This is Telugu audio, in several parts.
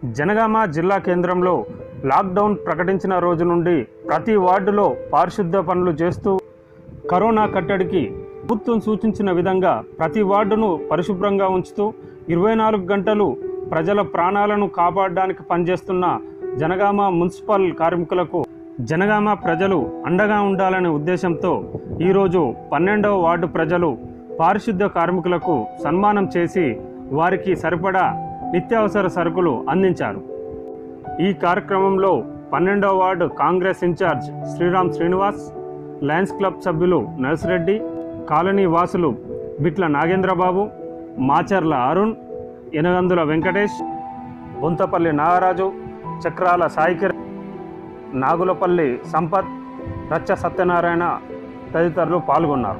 జనగామ జిల్లా కేంద్రంలో లాక్డౌన్ ప్రకటించిన రోజు నుండి ప్రతి వార్డులో పారిశుద్ధ పనులు చేస్తూ కరోనా కట్టడికి ప్రభుత్వం సూచించిన విధంగా ప్రతి వార్డును పరిశుభ్రంగా ఉంచుతూ ఇరవై నాలుగు గంటలు ప్రజల ప్రాణాలను కాపాడడానికి పనిచేస్తున్న జనగామ మున్సిపల్ కార్మికులకు జనగామ ప్రజలు అండగా ఉండాలనే ఉద్దేశంతో ఈరోజు పన్నెండవ వార్డు ప్రజలు పారిశుద్ధ కార్మికులకు సన్మానం చేసి వారికి సరిపడా నిత్యావసర సరుకులు అందించారు ఈ కార్యక్రమంలో పన్నెండవ ward Congress in charge Sriram Srinivas Lions Club సభ్యులు నర్సిరెడ్డి కాలనీ వాసులు బిట్ల నాగేంద్రబాబు మాచర్ల అరుణ్ ఎనగందుల వెంకటేష్ బొంతపల్లి నాగరాజు చక్రాల సాయికిరణ్ నాగులపల్లి సంపత్ రచ్చ సత్యనారాయణ తదితరులు పాల్గొన్నారు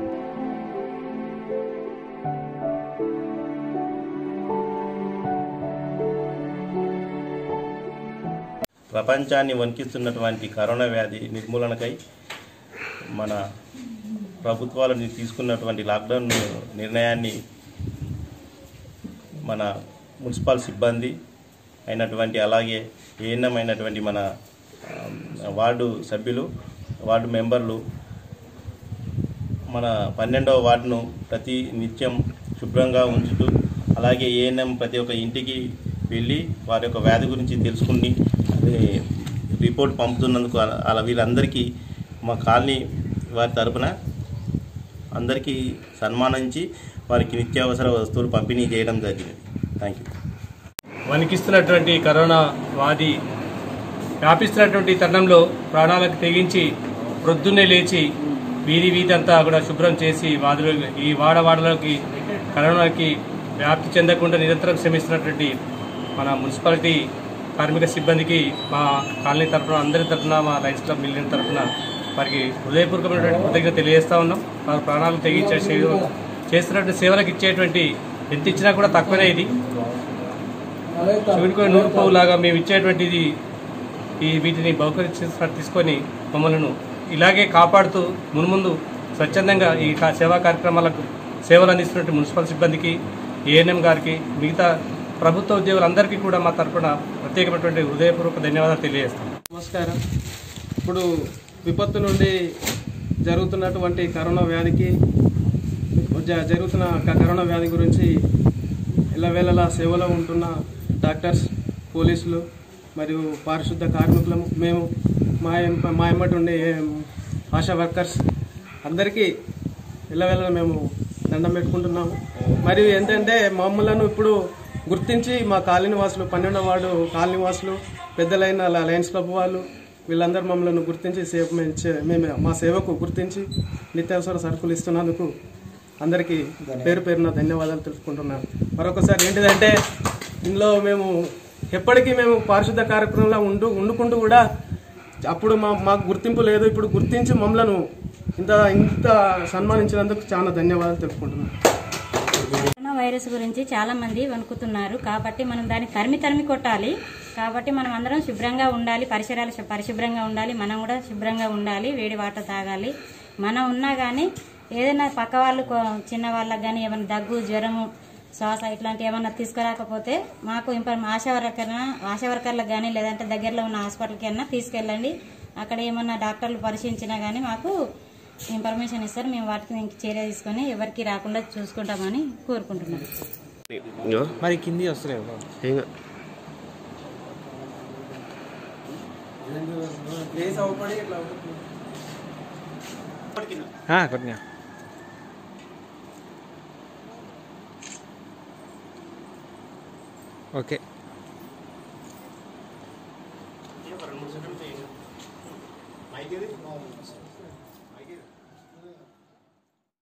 ప్రపంచాన్ని వణికిస్తున్నటువంటి కరోనా వ్యాధి నిర్మూలనకై మన ప్రభుత్వాలు తీసుకున్నటువంటి లాక్డౌన్ నిర్ణయాన్ని మన మున్సిపల్ సిబ్బంది అయినటువంటి అలాగే ఏఎన్ఎం అయినటువంటి మన ఆ, వార్డు సభ్యులు వార్డు మెంబర్లు మన పన్నెండవ వార్డును ప్రతి నిత్యం శుభ్రంగా ఉంచుతూ అలాగే ఏఎన్ఎం ప్రతి ఒక్క ఇంటికి వెళ్ళి వారి యొక్క వ్యాధి గురించి తెలుసుకుని అదే రిపోర్ట్ పంపుతున్నందుకు అలా- అలా వీళ్ళందరికీ మా కాలనీ వారి తరపున అందరికీ సన్మానించి వారికి నిత్యావసర వస్తువులు పంపిణీ చేయడం జరిగింది థ్యాంక్ యూ వణికిస్తున్నటువంటి కరోనా వ్యాధి వ్యాపిస్తున్నటువంటి తరుణంలో ప్రాణాలకు తెగించి ప్రొద్దున్నే లేచి వీధి వీధి అంతా కూడా శుభ్రం చేసి వాదులు ఈ వాడవాడలోకి కరోనాకి వ్యాప్తి చెందకుండా నిరంతరం శ్రమిస్తున్నటువంటి మన మున్సిపాలిటీ కార్మిక సిబ్బందికి మా కాలనీ తరఫున అందరి తరఫున మా లైన్స్ క్లబ్ మిలియన్ తరఫున వారికి హృదయపూర్వకమైనటువంటి కృతజ్ఞత తెలియజేస్తా ఉన్నాం వారు ప్రాణాలు తెగించే సేవ- చేస్తున్నటువంటి సేవలకు ఇచ్చేటువంటి ఎంత ఇచ్చినా కూడా తక్కువనే ఇది శివుడికి నూరు పోవు లాగా మేము ఇచ్చేటువంటిది ఈ వీటిని బహుకరించినట్టు తీసుకొని మమ్మల్ని ఇలాగే కాపాడుతూ మున్ముందు స్వచ్ఛందంగా ఈ కా- సేవా కార్యక్రమాలకు సేవలు అందిస్తున్నట్టు మున్సిపల్ సిబ్బందికి ఏఎన్ఎం గారికి మిగతా ప్రభుత్వ ఉద్యోగులందరికీ కూడా మా తరఫున ప్రత్యేకమైనటువంటి హృదయపూర్వక ధన్యవాదాలు తెలియజేస్తాం నమస్కారం ఇప్పుడు విపత్తు నుండి జరుగుతున్నటువంటి కరోనా వ్యాధికి జ- జరుగుతున్న క- కరోనా వ్యాధి గురించి ఎల్లవేళలా సేవలో ఉంటున్న డాక్టర్స్ పోలీసులు మరియు పారిశుద్ధ కార్మికులము మేము మా ఎం- మా ఎమ్మటి ఉండే ఆశా వర్కర్స్ అందరికీ ఎల్లవేళలా మేము దండం పెట్టుకుంటున్నాము మరియు ఏంటంటే మమ్మల్ని ఇప్పుడు గుర్తించి మా కాలనీ వాసులు పన్నెండవ వార్డు కాలనీ వాసులు పెద్దలైన ల- లయన్స్ క్లబ్ వాళ్ళు వీళ్ళందరూ మమ్మల్ని గుర్తించి సేవ మేము చే- మేము మా సేవకు గుర్తించి నిత్యావసర సరుకులు ఇస్తున్నందుకు అందరికీ పేరు పేరున ధన్యవాదాలు తెలుపుకుంటున్నాను మరొకసారి ఏంటిదంటే ఇందులో మేము ఎప్పటికీ మేము పారిశుద్ధ కార్యక్రమంలో ఉండు ఉండుకుంటూ కూడా అప్పుడు మా మాకు గుర్తింపు లేదు ఇప్పుడు గుర్తించి మమ్మలను ఇంత ఇంత సన్మానించినందుకు చాలా ధన్యవాదాలు తెలుపుకుంటున్నాను కరోనా వైరస్ గురించి చాలా మంది వణుకుతున్నారు కాబట్టి మనం దాన్ని తరిమి తరిమి కొట్టాలి కాబట్టి మనం అందరం శుభ్రంగా ఉండాలి పరిసరాలు శు- పరిశుభ్రంగా ఉండాలి మనం కూడా శుభ్రంగా ఉండాలి వేడి వాటర్ తాగాలి మనం ఉన్నా కానీ ఏదైనా పక్క వాళ్ళు కొ- చిన్న వాళ్ళకి కానీ ఏమైనా దగ్గు జ్వరము శ్వాస ఇట్లాంటి ఏమైనా తీసుకురాకపోతే మాకు ఇంపర్ ఆశా వర్కర్ ఆశా వర్కర్లకు కానీ లేదంటే దగ్గరలో ఉన్న హాస్పిటల్కి అయినా తీసుకెళ్ళండి అక్కడ ఏమన్నా డాక్టర్లు పరిశీలించినా కానీ మాకు ఇన్ఫర్మేషన్ ఇస్తారు మేము వాటిని చర్య తీసుకొని ఎవరికి రాకుండా చూసుకుంటామని కోరుకుంటున్నాం మరి కింది వస్తలేవు కొట్టినా ఓకే మైక్